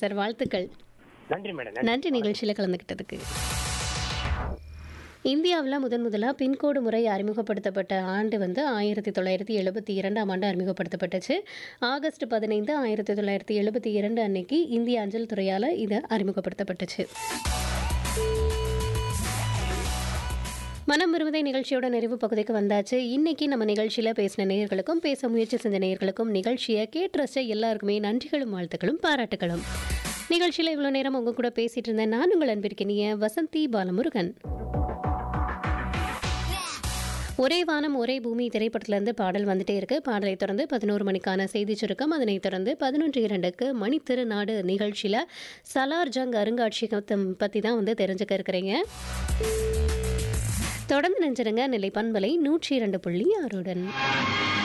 sir வாழ்த்துக்கள் நன்றி madam நன்றி நிகழ்ச்சியில் கலந்துக்கிட்டதுக்கு இந்தியாவில் முதன் முதலாக பின்கோடு முறை அறிமுகப்படுத்தப்பட்ட ஆண்டு வந்து ஆயிரத்தி தொள்ளாயிரத்தி எழுபத்தி இரண்டாம் ஆண்டு அறிமுகப்படுத்தப்பட்டுச்சு ஆகஸ்ட் பதினைந்து ஆயிரத்தி தொள்ளாயிரத்தி எழுபத்தி இரண்டு அன்னைக்கு இந்திய அஞ்சல் துறையால் இது அறிமுகப்படுத்தப்பட்டுச்சு மனம் விரும்புதை நிகழ்ச்சியோட நிறைவு பகுதிக்கு வந்தாச்சு இன்னைக்கு நம்ம நிகழ்ச்சியில் பேசின நேயர்களுக்கும் பேச முயற்சி செஞ்ச நேயர்களுக்கும் நிகழ்ச்சியை கேட்டு ரசிச்ச எல்லாருக்குமே நன்றிகளும் வாழ்த்துக்களும் பாராட்டுகளும் நிகழ்ச்சியில் இவ்வளோ நேரம் உங்க கூட பேசிட்டு இருந்தேன் நான் உங்கள் அன்பிற்கினிய வசந்தி பாலமுருகன் ஒரே வானம் ஒரே பூமி திரைப்படத்திலிருந்து பாடல் வந்துட்டே இருக்கு பாடலை தொடர்ந்து பதினோரு மணிக்கான செய்தி சுருக்கம் அதனைத் தொடர்ந்து பதினொன்று இரண்டுக்கு மணி திருநாடு நிகழ்ச்சியில் சலார் ஜங் அருங்காட்சியகத்தை பற்றி தான் வந்து தெரிஞ்சுக்க இருக்கிறீங்க தொடர்ந்து நினைச்சிருங்க நிலை பண்பலை நூற்றி இரண்டு புள்ளி ஆறுடன்